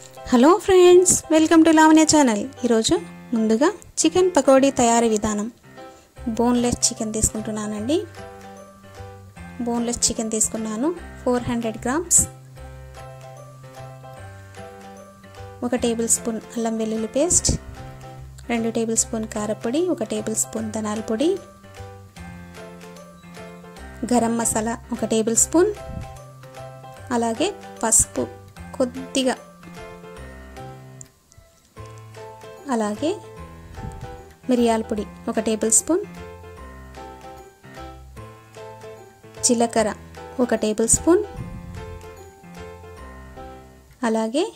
hello friends welcome to Lavanya channel ఈరోజు ముందుగా chicken pakodi తయారీ విధానం బోన్లెస్ చికెన్ తీసుకుంటున్నానండి బోన్లెస్ చికెన్ తీసుకున్నాను ఫోర్ హండ్రెడ్ గ్రామ్స్ ఒక టేబుల్ స్పూన్ అల్లం వెల్లుల్లి పేస్ట్ రెండు టేబుల్ స్పూన్ కారపొడి ఒక టేబుల్ స్పూన్ ధనాల పొడి గరం మసాలా ఒక టేబుల్ స్పూన్ అలాగే పసుపు కొద్దిగా అలాగే మిరియాల పొడి ఒక టేబుల్ స్పూన్ జీలకర్ర ఒక టేబుల్ స్పూన్ అలాగే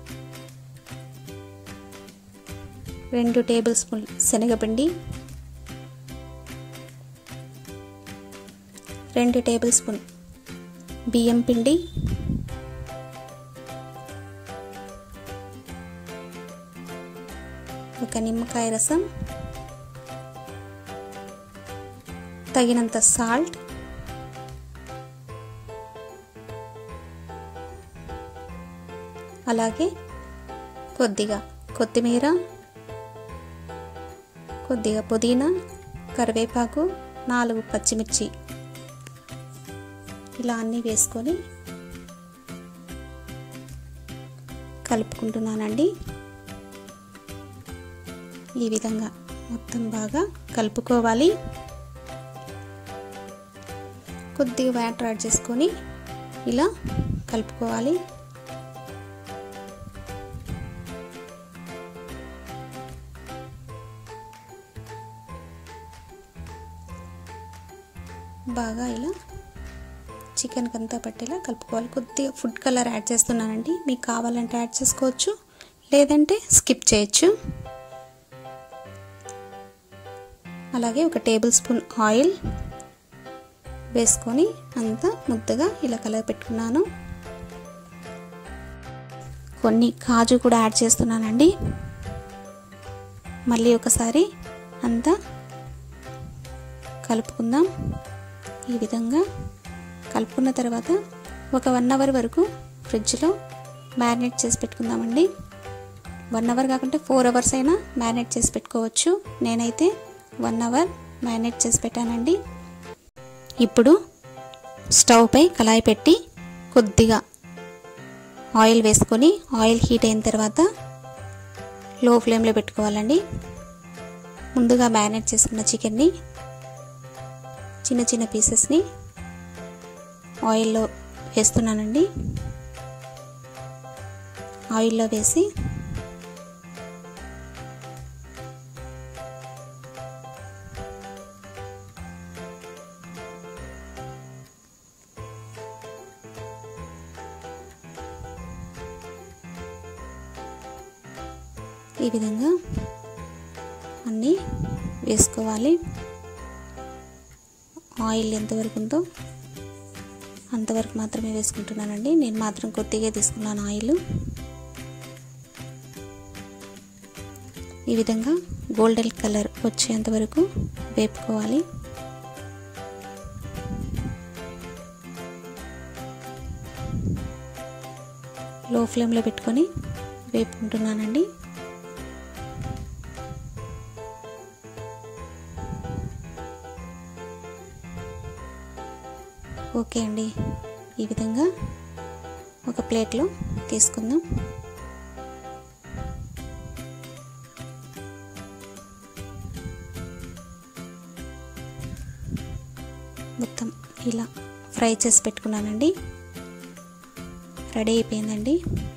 రెండు టేబుల్ స్పూన్ శనగపిండి రెండు టేబుల్ స్పూన్ బియ్యం పిండి ఒక నిమ్మకాయ రసం తగినంత సాల్ట్ అలాగే కొద్దిగా కొత్తిమీర కొద్దిగా పుదీనా కరివేపాకు నాలుగు పచ్చిమిర్చి ఇలా అన్నీ వేసుకొని కలుపుకుంటున్నానండి ఈ విధంగా మొత్తం బాగా కలుపుకోవాలి కొద్దిగా వాటర్ యాడ్ చేసుకొని ఇలా కలుపుకోవాలి బాగా ఇలా చికెన్కి అంతా పట్టేలా కలుపుకోవాలి కొద్దిగా ఫుడ్ కలర్ యాడ్ చేస్తున్నానండి మీకు కావాలంటే యాడ్ చేసుకోవచ్చు లేదంటే స్కిప్ చేయొచ్చు అలాగే ఒక టేబుల్ స్పూన్ ఆయిల్ వేసుకొని అంతా ముద్దగా ఇలా కలగపెట్టుకున్నాను కొన్ని కాజు కూడా యాడ్ చేస్తున్నానండి మళ్ళీ ఒకసారి అంతా కలుపుకుందాం ఈ విధంగా కలుపుకున్న తర్వాత ఒక వన్ అవర్ వరకు ఫ్రిడ్జ్లో మ్యారినేట్ చేసి పెట్టుకుందామండి వన్ అవర్ కాకుంటే ఫోర్ అవర్స్ అయినా మ్యారినేట్ చేసి పెట్టుకోవచ్చు నేనైతే వన్ అవర్ మ్యారినేట్ చేసి పెట్టానండి ఇప్పుడు స్టవ్ పై కళాయి పెట్టి కొద్దిగా ఆయిల్ వేసుకొని ఆయిల్ హీట్ అయిన తర్వాత లో ఫ్లేమ్లో పెట్టుకోవాలండి ముందుగా మ్యారినేట్ చేసుకున్న చికెన్ని చిన్న చిన్న పీసెస్ని ఆయిల్లో వేస్తున్నానండి ఆయిల్లో వేసి ఈ విధంగా అన్నీ వేసుకోవాలి ఆయిల్ ఎంతవరకు ఉందో అంతవరకు మాత్రమే వేసుకుంటున్నానండి నేను మాత్రం కొద్దిగా తీసుకున్నాను ఆయిల్ ఈ విధంగా గోల్డెన్ కలర్ వచ్చేంత వరకు వేపుకోవాలి లో ఫ్లేమ్లో పెట్టుకొని వేపుకుంటున్నానండి ఓకే అండి ఈ విధంగా ఒక ప్లేట్లో తీసుకుందాం మొత్తం ఇలా ఫ్రై చేసి పెట్టుకున్నానండి రెడీ అయిపోయిందండి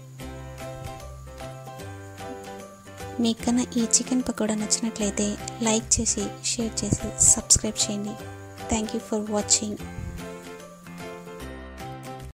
మీకన్నా ఈ చికెన్ పకోడా నచ్చినట్లయితే లైక్ చేసి షేర్ చేసి సబ్స్క్రైబ్ చేయండి థ్యాంక్ యూ ఫర్ వాచింగ్